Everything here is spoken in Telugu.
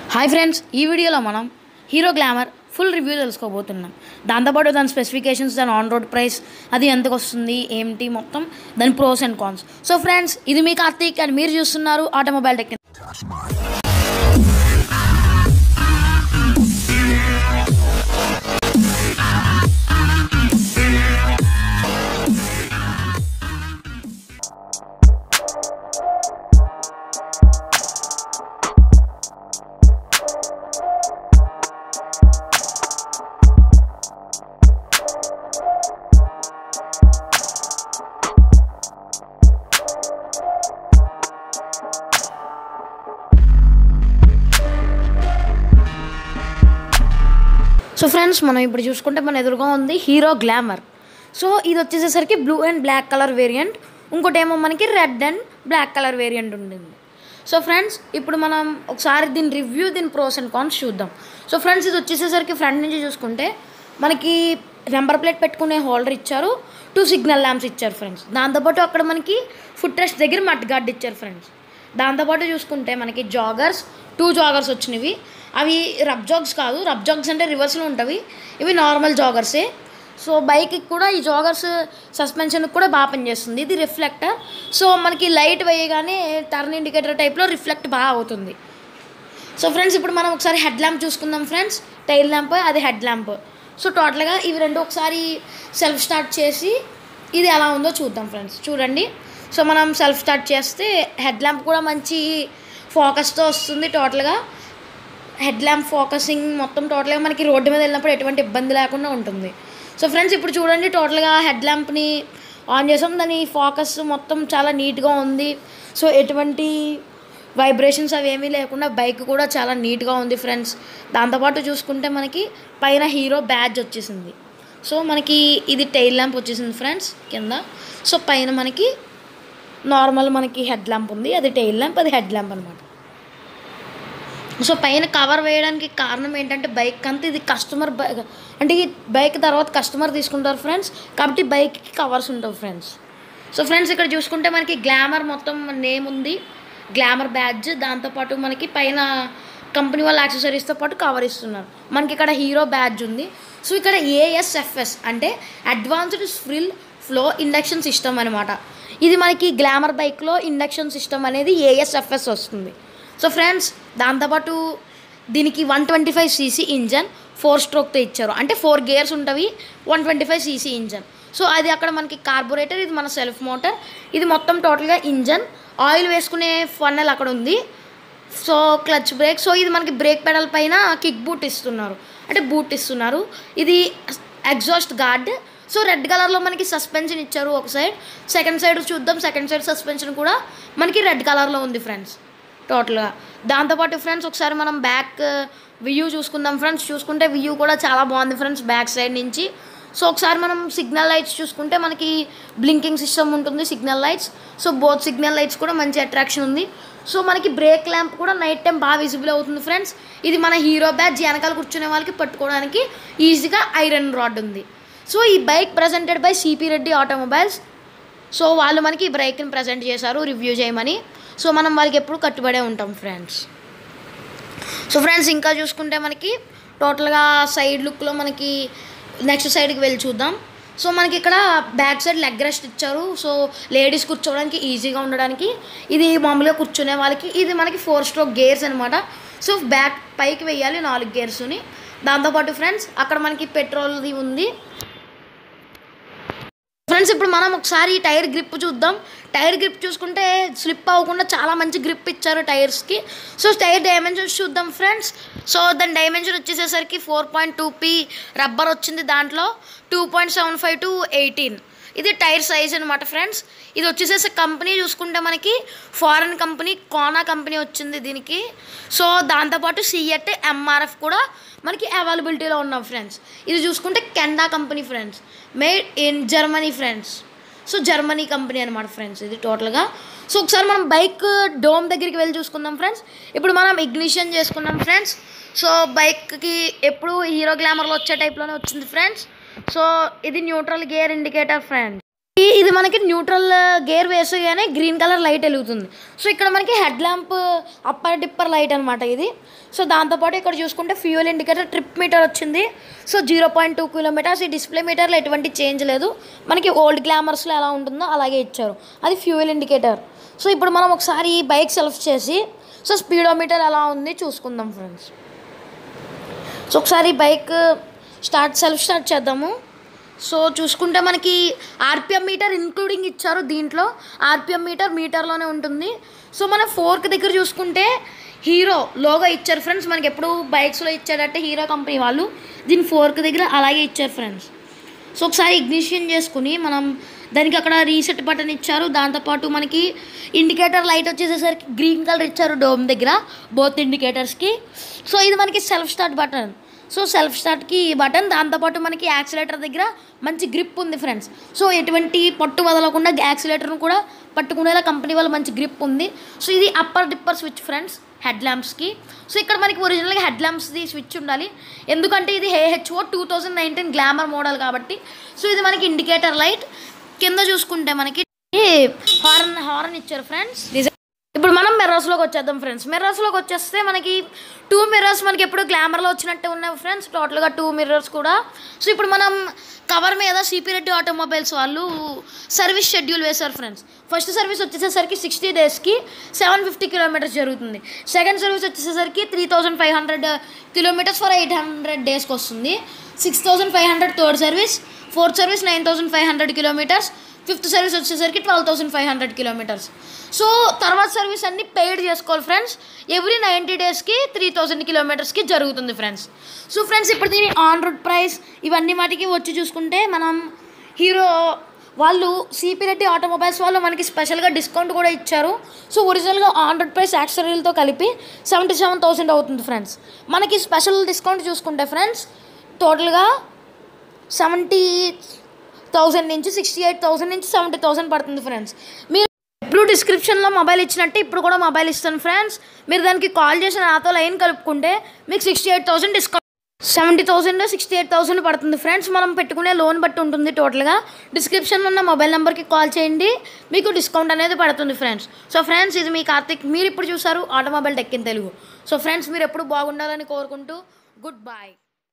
హాయ్ ఫ్రెండ్స్ ఈ వీడియోలో మనం హీరో గ్లామర్ ఫుల్ రివ్యూ తెలుసుకోబోతున్నాం దాంతోపాటు దాని స్పెసిఫికేషన్స్ దాని ఆన్ రోడ్ ప్రైస్ అది ఎంతకు వస్తుంది ఏంటి మొత్తం దాని pros and cons so friends ఇది మీ కార్తీక్ అండ్ మీరు చూస్తున్నారు ఆటోమొబైల్ టెక్ సో ఫ్రెండ్స్ మనం ఇప్పుడు చూసుకుంటే మన ఎదురుగా ఉంది హీరో గ్లామర్ సో ఇది వచ్చేసేసరికి blue and black colour variant ఇంకోటి ఏమో మనకి red and black colour variant ఉంటుంది సో ఫ్రెండ్స్ ఇప్పుడు మనం ఒకసారి దీని రివ్యూ దీని ప్రోస్ అండ్ కాన్స్ చూద్దాం సో ఫ్రెండ్స్ ఇది వచ్చేసేసరికి ఫ్రంట్ నుంచి చూసుకుంటే మనకి నెంబర్ ప్లేట్ పెట్టుకునే హోల్డర్ ఇచ్చారు టూ సిగ్నల్ ల్యాంప్స్ ఇచ్చారు ఫ్రెండ్స్ దాంతోపాటు అక్కడ మనకి ఫుట్ రెస్ట్ దగ్గర మట్ గార్డ్ ఇచ్చారు ఫ్రెండ్స్ దాంతోపాటు చూసుకుంటే మనకి జాగర్స్ టూ జాగర్స్ వచ్చినవి అవి రబ్ జాగ్స్ కాదు రబ్ జాగ్స్ అంటే రివర్స్లో ఉంటవి ఇవి నార్మల్ జాగర్సే సో బైక్కి కూడా ఈ జాగర్స్ సస్పెన్షన్కి కూడా బాగా పనిచేస్తుంది ఇది రిఫ్లెక్టర్ సో మనకి లైట్ వేయగానే టర్న్ ఇండికేటర్ టైప్లో రిఫ్లెక్ట్ బాగా అవుతుంది సో ఫ్రెండ్స్ ఇప్పుడు మనం ఒకసారి హెడ్ ల్యాంప్ చూసుకుందాం ఫ్రెండ్స్ టైల్ ల్యాంప్ అది హెడ్ ల్యాంప్ సో టోటల్గా ఇవి రెండు ఒకసారి సెల్ఫ్ స్టార్ట్ చేసి ఇది ఎలా ఉందో చూద్దాం ఫ్రెండ్స్ చూడండి సో మనం సెల్ఫ్ స్టార్ట్ చేస్తే హెడ్ ల్యాంప్ కూడా మంచి ఫోకస్తో వస్తుంది టోటల్గా హెడ్ ల్యాంప్ ఫోకసింగ్ మొత్తం టోటల్గా మనకి రోడ్డు మీద వెళ్ళినప్పుడు ఎటువంటి ఇబ్బంది లేకుండా ఉంటుంది సో ఫ్రెండ్స్ ఇప్పుడు చూడండి టోటల్గా హెడ్ ల్యాంప్ని ఆన్ చేసాం దాని ఫోకస్ మొత్తం చాలా నీట్గా ఉంది సో ఎటువంటి వైబ్రేషన్స్ అవి ఏమీ లేకుండా బైక్ కూడా చాలా నీట్గా ఉంది ఫ్రెండ్స్ దాంతోపాటు చూసుకుంటే మనకి పైన హీరో బ్యాడ్జ్ వచ్చేసింది సో మనకి ఇది టైల్ ల్యాంప్ వచ్చేసింది ఫ్రెండ్స్ కింద సో పైన మనకి నార్మల్ మనకి హెడ్ ల్యాంప్ ఉంది అది టైల్ ల్యాంప్ అది హెడ్ ల్యాంప్ అనమాట సో పైన కవర్ వేయడానికి కారణం ఏంటంటే బైక్ అంతా ఇది కస్టమర్ బైక్ అంటే ఈ బైక్ తర్వాత కస్టమర్ తీసుకుంటారు ఫ్రెండ్స్ కాబట్టి బైక్కి కవర్స్ ఉంటావు ఫ్రెండ్స్ సో ఫ్రెండ్స్ ఇక్కడ చూసుకుంటే మనకి గ్లామర్ మొత్తం నేమ్ ఉంది గ్లామర్ బ్యాడ్జ్ దాంతోపాటు మనకి పైన కంపెనీ వాళ్ళ యాక్సెసరీస్తో పాటు కవర్ ఇస్తున్నారు మనకి ఇక్కడ హీరో బ్యాడ్జ్ ఉంది సో ఇక్కడ ఏఎస్ఎఫ్ఎస్ అంటే advanced frill flow induction system అనమాట ఇది మనకి గ్లామర్ బైక్లో ఇండక్షన్ సిస్టమ్ అనేది ఏఎస్ఎఫ్ఎస్ వస్తుంది సో ఫ్రెండ్స్ దాంతోపాటు దీనికి one twenty five CC engine four స్ట్రోక్తో ఇచ్చారు అంటే ఫోర్ గేర్స్ ఉంటవి one twenty five CC engine so అది అక్కడ మనకి కార్బొరేటర్ ఇది మన సెల్ఫ్ మోటార్ ఇది మొత్తం టోటల్గా ఇంజన్ ఆయిల్ వేసుకునే ఫన్నెల్ అక్కడ ఉంది సో క్లచ్ బ్రేక్ సో ఇది మనకి బ్రేక్ పెడల్ పైన కిక్ బూట్ ఇస్తున్నారు అంటే బూట్ ఇస్తున్నారు ఇది ఎగ్జాస్ట్ గార్డ్ సో రెడ్ కలర్లో మనకి సస్పెన్షన్ ఇచ్చారు ఒక సైడ్ సెకండ్ సైడ్ చూద్దాం సెకండ్ సైడ్ సస్పెన్షన్ కూడా మనకి రెడ్ కలర్లో ఉంది ఫ్రెండ్స్ టోటల్గా దాంతోపాటు ఫ్రెండ్స్ ఒకసారి మనం బ్యాక్ వ్యూ చూసుకుందాం ఫ్రెండ్స్ చూసుకుంటే వ్యూ కూడా చాలా బాగుంది ఫ్రెండ్స్ బ్యాక్ సైడ్ నుంచి సో ఒకసారి మనం సిగ్నల్ లైట్స్ చూసుకుంటే మనకి బ్లింకింగ్ సిస్టమ్ ఉంటుంది signal lights so both signal lights కూడా మంచి అట్రాక్షన్ ఉంది సో మనకి బ్రేక్ ల్యాంప్ కూడా నైట్ టైం బాగా విజిబుల్ అవుతుంది ఫ్రెండ్స్ ఇది మన హీరో బ్యాగ్ వెనకాల కూర్చునే వాళ్ళకి పట్టుకోవడానికి ఈజీగా ఐరన్ రాడ్ ఉంది సో ఈ bike presented by C P Reddy automobiles so వాళ్ళు మనకి ఈ బైక్ని ప్రజెంట్ చేశారు రివ్యూ చేయమని సో మనం వాళ్ళకి ఎప్పుడు కట్టుబడే ఉంటాం ఫ్రెండ్స్ సో ఫ్రెండ్స్ ఇంకా చూసుకుంటే మనకి టోటల్గా సైడ్ లుక్లో మనకి నెక్స్ట్ సైడ్కి వెళ్ళి చూద్దాం సో మనకి ఇక్కడ బ్యాక్ సైడ్ లెగ్ రెస్ట్ ఇచ్చారు సో లేడీస్ కూర్చోవడానికి ఈజీగా ఉండడానికి ఇది మామూలుగా కూర్చునే వాళ్ళకి ఇది మనకి ఫోర్ స్ట్రోక్ గేర్స్ అనమాట సో బ్యాక్ పైకి వేయాలి నాలుగు గేర్స్ని దాంతోపాటు ఫ్రెండ్స్ అక్కడ మనకి పెట్రోల్ది ఉంది ఫ్రెండ్స్ ఇప్పుడు మనం ఒకసారి టైర్ గ్రిప్ చూద్దాం టైర్ గ్రిప్ చూసుకుంటే స్లిప్ అవ్వకుండా చాలా మంచి గ్రిప్ ఇచ్చారు టైర్స్కి సో టైర్ డైమెన్షన్స్ చూద్దాం ఫ్రెండ్స్ సో దాని డైమెన్షన్ వచ్చేసేసరికి four point two P rubber వచ్చింది దాంట్లో two point seven five to eighteen ఇది టైర్ సైజ్ అనమాట ఫ్రెండ్స్ ఇది వచ్చేసేసి కంపెనీ చూసుకుంటే మనకి ఫారెన్ కంపెనీ కోనా కంపెనీ వచ్చింది దీనికి సో దాంతోపాటు సిఎట్ ఎంఆర్ఎఫ్ కూడా మనకి అవైలబిలిటీలో ఉన్నాం ఫ్రెండ్స్ ఇది చూసుకుంటే Kenda company friends made in Germany friends so Germany company అనమాట ఫ్రెండ్స్ ఇది టోటల్గా సో ఒకసారి మనం బైక్ డోమ్ దగ్గరికి వెళ్ళి చూసుకుందాం ఫ్రెండ్స్ ఇప్పుడు మనం ఇగ్నిషన్ చేసుకున్నాం ఫ్రెండ్స్ సో బైక్కి ఎప్పుడు హీరో గ్లామర్లో వచ్చే టైప్లోనే వచ్చింది ఫ్రెండ్స్ సో ఇది న్యూట్రల్ గేర్ ఇండికేటర్ ఫ్రెండ్స్ ఈ- ఇది మనకి న్యూట్రల్ గేర్ వేసగానే గ్రీన్ కలర్ లైట్ వెలుగుతుంది సో ఇక్కడ మనకి head lamp upper dipper light అనమాట ఇది సో దాంతోపాటు ఇక్కడ చూసుకుంటే ఫ్యూయల్ ఇండికేటర్ ట్రిప్ మీటర్ వచ్చింది so zero point two kilometres ఈ డిస్ప్లే మీటర్లో ఎటువంటి చేంజ్ లేదు మనకి ఓల్డ్ గ్లామర్స్లో ఎలా ఉంటుందో అలాగే ఇచ్చారు అది ఫ్యూయల్ ఇండికేటర్ సో ఇప్పుడు మనం ఒకసారి ఈ బైక్ సెల్ఫ్ చేసి సో స్పీడోమీటర్ ఎలా ఉంది చూసుకుందాం ఫ్రెండ్స్ సో ఒకసారి బైక్ స్టార్ట్ సెల్ఫ్ స్టార్ట్ చేద్దాము సో చూసుకుంటే మనకి ఆర్పిఎం మీటర్ ఇంక్లూడింగ్ ఇచ్చారు దీంట్లో ఆర్పిఎం మీటర్ మీటర్లోనే ఉంటుంది సో మన ఫోర్క్ దగ్గర చూసుకుంటే హీరో లోగో ఇచ్చారు ఫ్రెండ్స్ మనకి ఎప్పుడు బైక్స్లో ఇచ్చారంటే హీరో కంపెనీ వాళ్ళు దీని ఫోర్క్ దగ్గర అలాగే ఇచ్చారు ఫ్రెండ్స్ సో ఒకసారి ఇగ్నిషన్ చేసుకుని మనం దానికి అక్కడ రీసెట్ బటన్ ఇచ్చారు దాంతోపాటు మనకి ఇండికేటర్ లైట్ వచ్చేసేసరికి గ్రీన్ కలర్ ఇచ్చారు డోమ్ దగ్గర బోత్ ఇండికేటర్స్కి సో ఇది మనకి self start button so self స్టార్ట్కి ఈ బటన్ దాంతోపాటు మనకి యాక్సిలేటర్ దగ్గర మంచి గ్రిప్ ఉంది ఫ్రెండ్స్ సో ఎటువంటి పట్టు వదలకుండా యాక్సిలేటర్ను కూడా పట్టుకునేలా కంపెనీ వాళ్ళ మంచి గ్రిప్ ఉంది సో ఇది upper dipper switch friends head ల్యాంప్స్కి సో ఇక్కడ మనకి ఒరిజినల్గా హెడ్ ల్యాంప్స్ది స్విచ్ ఉండాలి ఎందుకంటే ఇది HO two thousand nineteen Glamour model కాబట్టి సో ఇది మనకి ఇండికేటర్ లైట్ కింద చూసుకుంటే మనకి హార్న్ హార్న్ ఇచ్చారు ఫ్రెండ్స్ ఇప్పుడు మనం మిర్రర్స్లోకి వచ్చేద్దాం ఫ్రెండ్స్ మిర్రర్స్లోకి వచ్చేస్తే మనకి టూ మిర్రర్స్ మనకి ఎప్పుడు గ్లామర్లో వచ్చినట్టే ఉన్నాయి ఫ్రెండ్స్ టోటల్గా టూ మిర్రర్స్ కూడా సో ఇప్పుడు మనం కవర్ మీద సిపి రెడ్డి ఆటోమొబైల్స్ వాళ్ళు సర్వీస్ షెడ్యూల్ వేశారు ఫ్రెండ్స్ ఫస్ట్ సర్వీస్ వచ్చేసరికి సిక్స్టీ డేస్కి సెవెన్ ఫిఫ్టీ కిలోమీటర్స్ జరుగుతుంది సెకండ్ సర్వీస్ వచ్చేసరికి three thousand five hundred kilometres for eight hundred డేస్కి వస్తుంది six thousand five hundred third service fourth service nine thousand five hundred kilometres fifth service వచ్చేసరికి twelve thousand five hundred kilometres so తర్వాత సర్వీస్ అన్ని పెయిడ్ చేసుకోవాలి ఫ్రెండ్స్ ఎవ్రీ నైంటీ డేస్కి త్రీ థౌసండ్ కిలోమీటర్స్కి జరుగుతుంది ఫ్రెండ్స్ సో ఫ్రెండ్స్ ఇప్పుడు దీని ఆన్ రోడ్ ప్రైస్ ఇవన్నీ వాటికి వచ్చి చూసుకుంటే మనం హీరో వాళ్ళు సిపి రెడ్డి ఆటోమొబైల్స్ వాళ్ళు మనకి స్పెషల్గా డిస్కౌంట్ కూడా ఇచ్చారు సో ఒరిజినల్గా ఆన్ రోడ్ ప్రైస్ యాక్సరీలతో కలిపి సెవెంటీ సెవెన్ థౌసండ్ అవుతుంది ఫ్రెండ్స్ మనకి స్పెషల్ డిస్కౌంట్ చూసుకుంటే ఫ్రెండ్స్ టోటల్గా సెవెంటీ థౌజండ్ నుంచి సిక్స్టీ ఎయిట్ థౌసండ్ నుంచి సెవెంటీ థౌసండ్ పడుతుంది ఫ్రెండ్స్ మీరు ఎప్పుడు డిస్క్రిప్షన్లో మొబైల్ ఇచ్చినట్టే ఇప్పుడు కూడా మొబైల్ ఇస్తాను ఫ్రెండ్స్ మీరు దానికి కాల్ చేసి నాతో లైన్ కలుపుకుంటే మీకు sixty eight thousand discount seventy thousand sixty eight thousand పడుతుంది ఫ్రెండ్స్ మనం పెట్టుకునే లోన్ బట్టి ఉంటుంది టోటల్గా డిస్క్రిప్షన్లో ఉన్న మొబైల్ నెంబర్కి కాల్ చేయండి మీకు డిస్కౌంట్ అనేది పడుతుంది ఫ్రెండ్స్ సో ఫ్రెండ్స్ ఇది మీ కార్తిక్ మీరు ఇప్పుడు చూసారు automobile tech in Telugu so friends మీరు ఎప్పుడు బాగుండాలని కోరుకుంటూ గుడ్ బాయ్